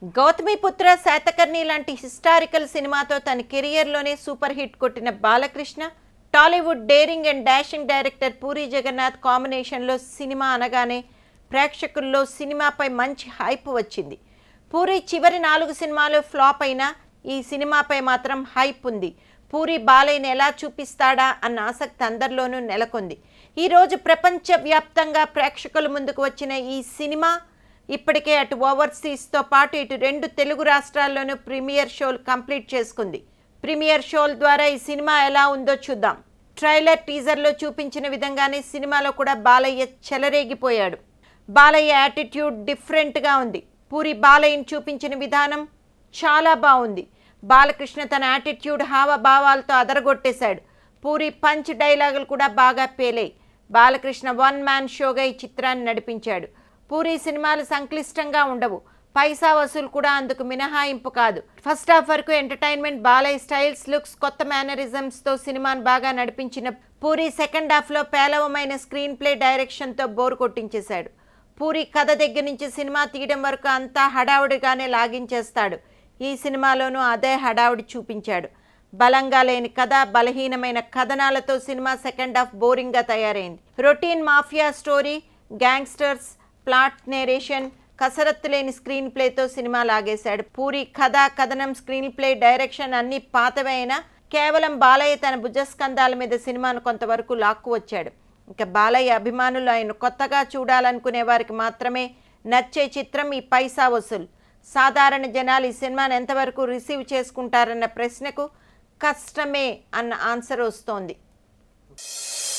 గౌతమిపుత్ర శాతకర్ణి లాంటి హిస్టారికల్ సినిమాతో తన కెరియర్లోనే సూపర్ హిట్ కొట్టిన Balakrishna Tollywood daring and dashing director Puri Jagannath కాంబినేషన్లో సినిమా అనగానే ప్రేక్షకుల్లో సినిమాపై మంచి హైప్ వచ్చింది పూరి చివరి నాలుగు సినిమాలు ఫ్లాప్ అయినా ఈ సినిమాపై మాత్రం హైప్ ఉంది పూరి బాలయ్యని ఎలా చూపిస్తాడా అన్న ఆసక్తి అందరిలోనూ నెలకొంది ఈరోజు ప్రపంచవ్యాప్తంగా ప్రేక్షకుల ముందుకు వచ్చిన ఈ సినిమా ఇప్పటికే అటు ఓవర్సీస్తో పాటు ఇటు రెండు తెలుగు రాష్ట్రాల్లోనూ ప్రీమియర్ షోలు కంప్లీట్ చేసుకుంది ప్రీమియర్ షోల ద్వారా ఈ సినిమా ఎలా ఉందో చూద్దాం ట్రైలర్ టీజర్లో చూపించిన విధంగానే సినిమాలో కూడా బాలయ్య చెలరేగిపోయాడు బాలయ్య యాటిట్యూడ్ డిఫరెంట్గా ఉంది పూరి బాలయ్యని చూపించిన విధానం చాలా బాగుంది బాలకృష్ణ తన యాటిట్యూడ్ హావభావాలతో అదరగొట్టేశాడు పూరి పంచ్ డైలాగులు కూడా బాగా పేలాయి బాలకృష్ణ వన్ మ్యాన్ షోగా ఈ చిత్రాన్ని నడిపించాడు పూరి సినిమాలు సంక్లిష్టంగా ఉండవు పైసా వసూలు కూడా అందుకు మినహాయింపు కాదు ఫస్ట్ హాఫ్ వరకు ఎంటర్టైన్మెంట్ బాలయ్య స్టైల్స్ లుక్స్ కొత్త మేనరిజమ్స్తో సినిమాను బాగా నడిపించిన పూరి సెకండ్ హాఫ్లో పేలవమైన స్క్రీన్ ప్లే డైరెక్షన్తో బోర్ కొట్టించేశాడు పూరి కథ దగ్గర నుంచి సినిమా తీయడం వరకు అంతా హడావుడిగానే లాగించేస్తాడు ఈ సినిమాలోనూ అదే హడావుడి చూపించాడు బలంగా లేని కథ బలహీనమైన కథనాలతో సినిమా సెకండ్ హాఫ్ బోరింగ్గా తయారైంది routine mafia story gangsters plot narration కసరత్తు లేని స్క్రీన్ ప్లేతో సినిమా లాగేశాడు పూరి కథ కథనం స్క్రీన్ ప్లే డైరెక్షన్ అన్ని పాతవే అయినా కేవలం బాలయ్య తన భుజస్కంధాల మీద సినిమాను కొంతవరకు లాక్కు వచ్చాడు ఇక బాలయ్య అభిమానులు ఆయన కొత్తగా చూడాలనుకునే వారికి మాత్రమే నచ్చే చిత్రం ఈ పైసా వసూలు సాధారణ జనాలు ఈ సినిమాను ఎంతవరకు రిసీవ్ చేసుకుంటారన్న ప్రశ్నకు కష్టమే అన్న ఆన్సర్ వస్తోంది